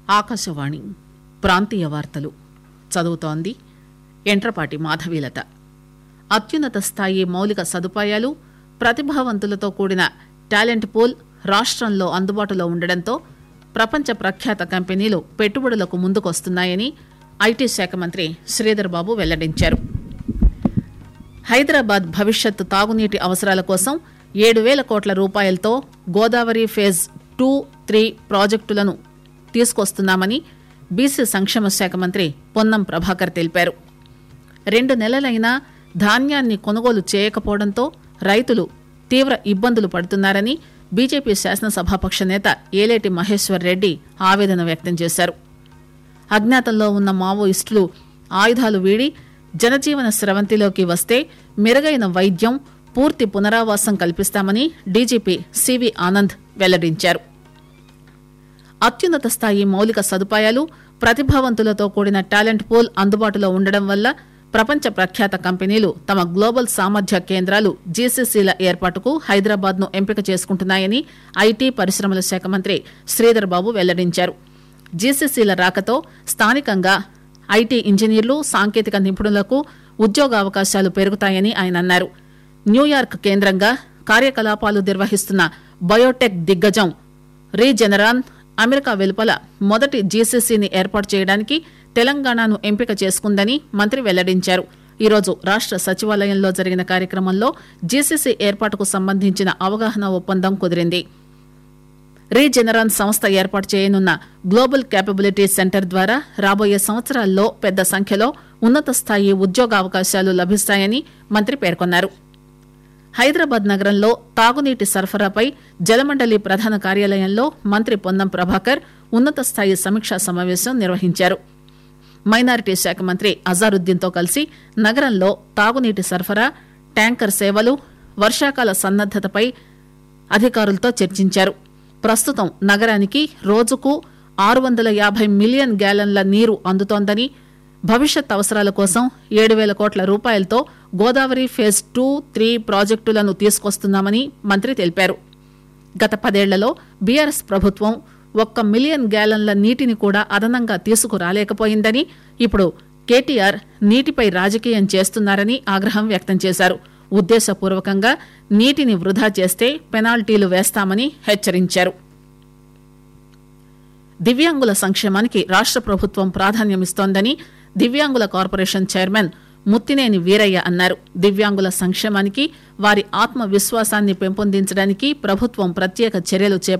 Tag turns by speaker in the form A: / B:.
A: ఆకాశవాణి ప్రాంతీయ వార్తలు చదువుతోంది ఎంట్రపాటి మాధవీలత అత్యున్నత స్థాయి మౌలిక సదుపాయాలు ప్రతిభావంతులతో కూడిన టాలెంట్ పూల్ రాష్టంలో అందుబాటులో ఉండడంతో ప్రపంచ ప్రఖ్యాత కంపెనీలు పెట్టుబడులకు ముందుకొస్తున్నాయని ఐటీ శాఖ మంత్రి శ్రీధర్ బాబు వెల్లడించారు హైదరాబాద్ భవిష్యత్ తాగునీటి అవసరాల కోసం ఏడు వేల కోట్ల రూపాయలతో గోదావరి ఫేజ్ టూ త్రీ ప్రాజెక్టులను తీసుకొస్తున్నామని బీసీ సంక్షేమ శాఖ మంత్రి పొన్నం ప్రభాకర్ తెలిపారు రెండు నెలలైనా ధాన్యాన్ని కొనుగోలు చేయకపోవడంతో రైతులు తీవ్ర ఇబ్బందులు పడుతున్నారని బీజేపీ శాసనసభాపక్ష నేత ఏలేటి మహేశ్వర్ రెడ్డి ఆవేదన వ్యక్తం చేశారు అజ్ఞాతంలో ఉన్న మావోయిస్టులు ఆయుధాలు వీడి జనజీవన స్రవంతిలోకి వస్తే మెరుగైన వైద్యం పూర్తి పునరావాసం కల్పిస్తామని డీజీపీ సివి ఆనంద్ వెల్లడించారు అత్యున్నత స్థాయి మౌలిక సదుపాయాలు ప్రతిభావంతులతో కూడిన టాలెంట్ పూల్ అందుబాటులో ఉండడం వల్ల ప్రపంచ ప్రఖ్యాత కంపెనీలు తమ గ్లోబల్ సామర్థ్య కేంద్రాలు జీసీసీల ఏర్పాటుకు హైదరాబాద్ ను ఎంపిక చేసుకుంటున్నాయని ఐటీ పరిశ్రమల శాఖ మంత్రి శ్రీధర్ బాబు వెల్లడించారు జీసీసీల రాకతో స్థానికంగా ఐటీ ఇంజనీర్లు సాంకేతిక నిపుణులకు ఉద్యోగావకాశాలు పెరుగుతాయని ఆయన అన్నారు న్యూయార్క్ కేంద్రంగా కార్యకలాపాలు నిర్వహిస్తున్న బయోటెక్ దిగ్గజం రీజెనరాన్ అమెరికా వెలుపల మొదటి జీసీసీని ఏర్పాటు చేయడానికి తెలంగాణను ఎంపిక చేసుకుందని మంత్రి వెల్లడించారు ఈరోజు రాష్ట సచివాలయంలో జరిగిన కార్యక్రమంలో జీసీసీ ఏర్పాటుకు సంబంధించిన అవగాహన ఒప్పందం కుదిరింది రీజెనరాన్ సంస్థ ఏర్పాటు చేయనున్న గ్లోబల్ క్యాపబిలిటీ సెంటర్ ద్వారా రాబోయే సంవత్సరాల్లో పెద్ద సంఖ్యలో ఉన్నత స్థాయి ఉద్యోగావకాశాలు లభిస్తాయని మంత్రి పేర్కొన్నారు హైదరాబాద్ నగరంలో తాగునీటి సరఫరాపై జలమండలి ప్రధాన కార్యాలయంలో మంత్రి పొన్నం ప్రభాకర్ ఉన్నత స్థాయి సమీక్షా సమావేశం నిర్వహించారు మైనారిటీ శాఖ మంత్రి అజారుద్దీన్తో కలిసి నగరంలో తాగునీటి సరఫరా ట్యాంకర్ సేవలు వర్షాకాల సన్నద్దతపై అధికారులతో చర్చించారు ప్రస్తుతం నగరానికి రోజుకు ఆరు వందల యాభై మిలియన్ గ్యాలన్ల నీరు అందుతోందని భవిష్యత్ అవసరాల కోసం ఏడు వేల కోట్ల రూపాయలతో గోదావరి ఫేజ్ టూ త్రీ ప్రాజెక్టులను తీసుకొస్తున్నామని మంత్రి తెలిపారు గత పదేళ్లలో బీఆర్ఎస్ ప్రభుత్వం ఒక్క మిలియన్ గ్యాలన్ల నీటిని కూడా అదనంగా తీసుకురాలేకపోయిందని ఇప్పుడు కేటీఆర్ నీటిపై రాజకీయం చేస్తున్నారని ఆగ్రహం వ్యక్తం చేశారు ఉద్దేశపూర్వకంగా నీటిని వృధా చేస్తే పెనాల్టీలు వేస్తామని హెచ్చరించారు దివ్యాంగుల సంక్షేమానికి రాష్ట ప్రభుత్వం ప్రాధాన్యమిస్తోందని దివ్యాంగుల కార్పొరేషన్ చైర్మన్ ముత్తినేని వీరయ్య అన్నారు దివ్యాంగుల సంక్షేమానికి వారి ఆత్మ విశ్వాసాన్ని పెంపొందించడానికి ప్రభుత్వం ప్రత్యేక చర్యలు చేపట్టింది